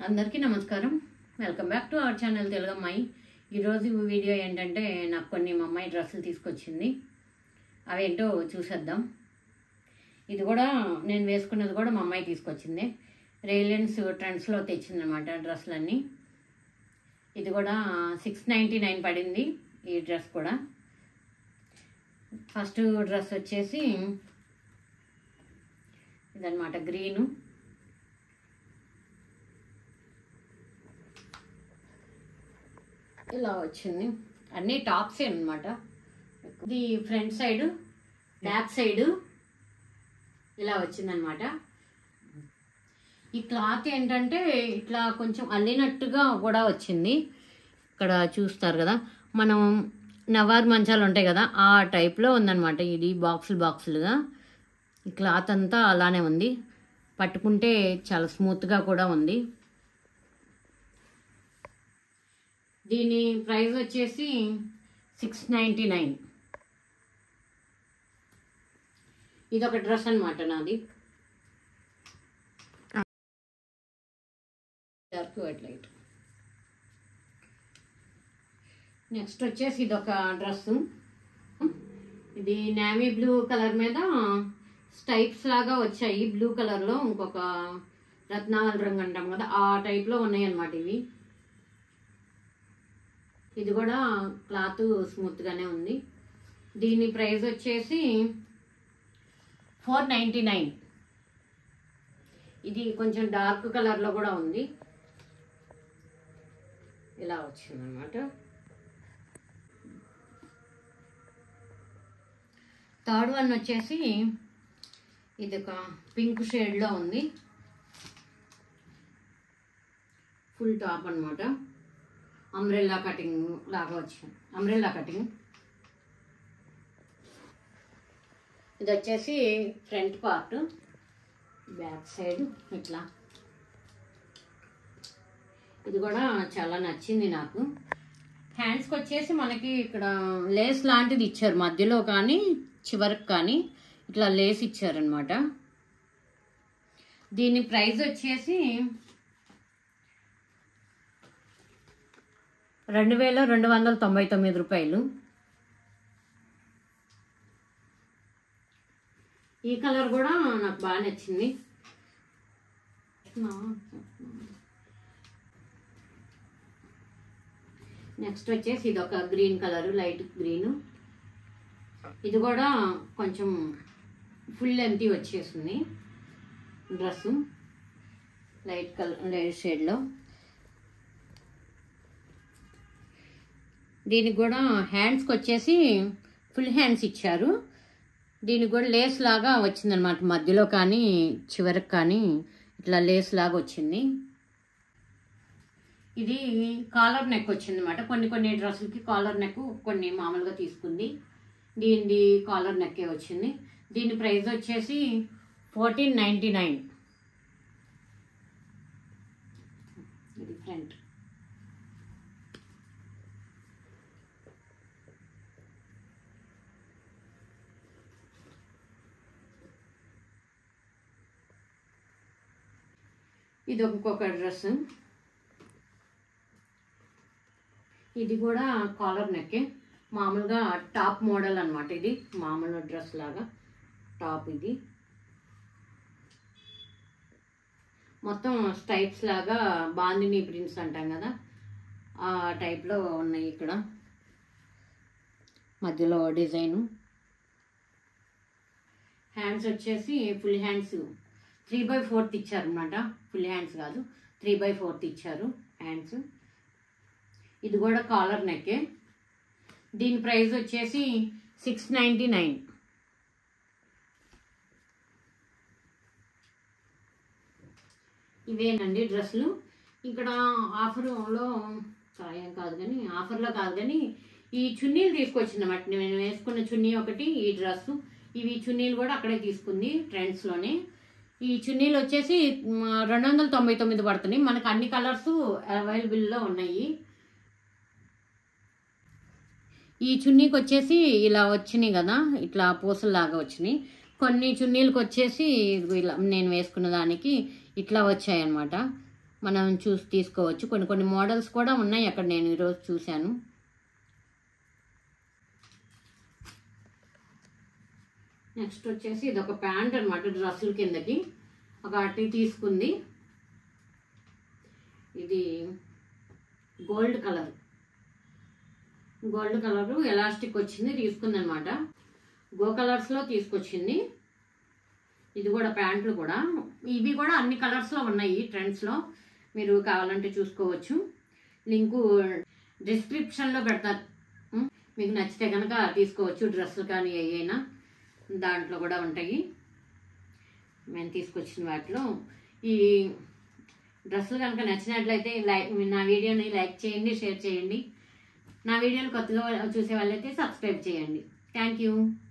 అందరికీ నమస్కారం welcome back to our channel Telugu అమ్మాయి ఈరోజు వీడియో ఏంటంటే నాకు కొన్ని మా అమ్మాయి డ్రెస్సులు తీసుకొచ్చింది అవేంటో చూసేద్దాం ఇది కూడా నేను వేసుకున్నది కూడా మా అమ్మాయి తీసుకొచ్చింది రిలయన్స్ ట్రెండ్స్లో తెచ్చిందనమాట డ్రెస్సులన్నీ ఇది కూడా సిక్స్ నైంటీ నైన్ పడింది ఈ డ్రెస్ కూడా ఫస్ట్ డ్రెస్ వచ్చేసి ఇదనమాట గ్రీను ఇలా వచ్చింది అన్నీ టాప్సే అనమాట ఇది ఫ్రంట్ సైడ్ బ్యాక్ సైడ్ ఇలా వచ్చిందనమాట ఈ క్లాత్ ఏంటంటే ఇట్లా కొంచెం అల్లినట్టుగా కూడా వచ్చింది ఇక్కడ చూస్తారు కదా మనం నవార్ మంచాలు ఉంటాయి కదా ఆ టైప్లో ఉందన్నమాట ఇది బాక్సులు బాక్సులుగా ఈ క్లాత్ అంతా అలానే ఉంది పట్టుకుంటే చాలా స్మూత్గా కూడా ఉంది దీని ప్రైస్ వచ్చేసి సిక్స్ నైంటీ నైన్ ఇది ఒక డ్రెస్ అనమాట నాది డార్క్ వైట్ లైట్ నెక్స్ట్ వచ్చేసి ఇది ఒక డ్రెస్ ఇది నేవీ బ్లూ కలర్ మీద స్టైప్స్ లాగా వచ్చాయి బ్లూ కలర్లో ఇంకొక రత్నావళి రంగు అంటాం కదా ఆ టైప్లో ఉన్నాయి అన్నమాట ఇవి ఇది కూడా క్లాత్ స్మూత్గానే ఉంది దీని ప్రైస్ వచ్చేసి ఫోర్ నైంటీ నైన్ ఇది కొంచెం డార్క్ కలర్లో కూడా ఉంది ఇలా వచ్చిందనమాట థర్డ్ వన్ వచ్చేసి ఇది ఒక పింక్ షేడ్లో ఉంది ఫుల్ టాప్ అనమాట అంబ్రెల్లా కటింగ్ లాగా వచ్చింది అంబ్రెల్లా కటింగ్ ఇది వచ్చేసి ఫ్రంట్ పార్ట్ బ్యాక్ సైడ్ ఇట్లా ఇది కూడా చాలా నచ్చింది నాకు హ్యాండ్స్కి వచ్చేసి మనకి ఇక్కడ లేస్ లాంటిది ఇచ్చారు మధ్యలో కానీ చివరికి కానీ ఇట్లా లేస్ ఇచ్చారనమాట దీని ప్రైస్ వచ్చేసి రెండు వేల రెండు వందల తొంభై తొమ్మిది రూపాయలు ఈ కలర్ కూడా నాకు బాగా నచ్చింది నెక్స్ట్ వచ్చేసి ఇది ఒక గ్రీన్ కలర్ లైట్ గ్రీన్ ఇది కూడా కొంచెం ఫుల్ లెంత్ వచ్చేసింది డ్రెస్సు లైట్ కలర్ లైట్ షేడ్లో దీనికి కూడా హ్యాండ్స్కి వచ్చేసి ఫుల్ హ్యాండ్స్ ఇచ్చారు దీనికి కూడా లేస్ లాగా వచ్చిందనమాట మధ్యలో కానీ చివరికి కానీ ఇట్లా లేస్ లాగా వచ్చింది ఇది కాలర్ నెక్ వచ్చింది అనమాట కొన్ని కొన్ని డ్రెస్సులకి కాలర్ నెక్ కొన్ని మామూలుగా తీసుకుంది దీనిది కాలర్ నెక్కే వచ్చింది దీని ప్రైస్ వచ్చేసి ఫోర్టీన్ నైంటీ నైన్ ఇది ఫ్రంట్ ఇది ఇంకొక డ్రెస్ ఇది కూడా కాలర్ నెక్ మామూలుగా టాప్ మోడల్ అనమాట ఇది మామూలు డ్రెస్ లాగా టాప్ ఇది మొత్తం స్టైప్స్ లాగా బాందిని ప్రింట్స్ అంటాం కదా ఆ టైప్లో ఉన్నాయి ఇక్కడ మధ్యలో డిజైను హ్యాండ్స్ వచ్చేసి full hands three by fourth ఇచ్చారు అనమాట ఫుల్ హ్యాండ్స్ కాదు త్రీ బై ఫోర్త్ ఇచ్చారు హ్యాండ్స్ ఇది కూడా కాలర్ నెక్కే దీని ప్రైస్ వచ్చేసి సిక్స్ నైంటీ నైన్ ఇవేనండి డ్రెస్సులు ఇక్కడ ఆఫర్లో ఏం కాదు కానీ ఆఫర్లో కాదు కానీ ఈ చున్నీలు తీసుకొచ్చిందన్నమాట నేను వేసుకున్న చున్నీ ఒకటి ఈ డ్రెస్సు ఇవి చున్నీలు కూడా అక్కడే తీసుకుంది ట్రెండ్స్లోనే ఈ చున్నీలు వచ్చేసి రెండు వందల తొంభై తొమ్మిది పడుతున్నాయి మనకు అన్ని కలర్స్ అవైలబుల్లో ఉన్నాయి ఈ చున్నీకి వచ్చేసి ఇలా వచ్చినాయి కదా ఇట్లా పూసల్లాగా వచ్చినాయి కొన్ని చున్నీలకు వచ్చేసి ఇదిగో ఇలా నేను వేసుకున్న దానికి ఇట్లా వచ్చాయి అనమాట మనం చూసి తీసుకోవచ్చు కొన్ని కొన్ని మోడల్స్ కూడా ఉన్నాయి అక్కడ నేను ఈరోజు చూశాను నెక్స్ట్ వచ్చేసి ఇది ఒక ప్యాంట్ అనమాట డ్రెస్సుల కిందకి ఒక అట్టి తీసుకుంది ఇది gold colour gold colour elastic వచ్చింది తీసుకుంది అనమాట గో కలర్స్లో తీసుకొచ్చింది ఇది కూడా ప్యాంట్లు కూడా ఇవి కూడా అన్ని కలర్స్లో ఉన్నాయి ట్రెండ్స్లో మీరు కావాలంటే చూసుకోవచ్చు లింకు డిస్క్రిప్షన్లో పెడతారు ఉం? మీకు నచ్చితే కనుక తీసుకోవచ్చు డ్రెస్సులు కానీ ఏవైనా దాంట్లో కూడా ఉంటాయి మేము తీసుకొచ్చిన వాటిలో ఈ డ్రెస్సులు కనుక నచ్చినట్లయితే లైక్ నా వీడియోని లైక్ చేయండి షేర్ చేయండి నా వీడియోలు కొత్తగా చూసే వాళ్ళైతే సబ్స్క్రైబ్ చేయండి థ్యాంక్ యూ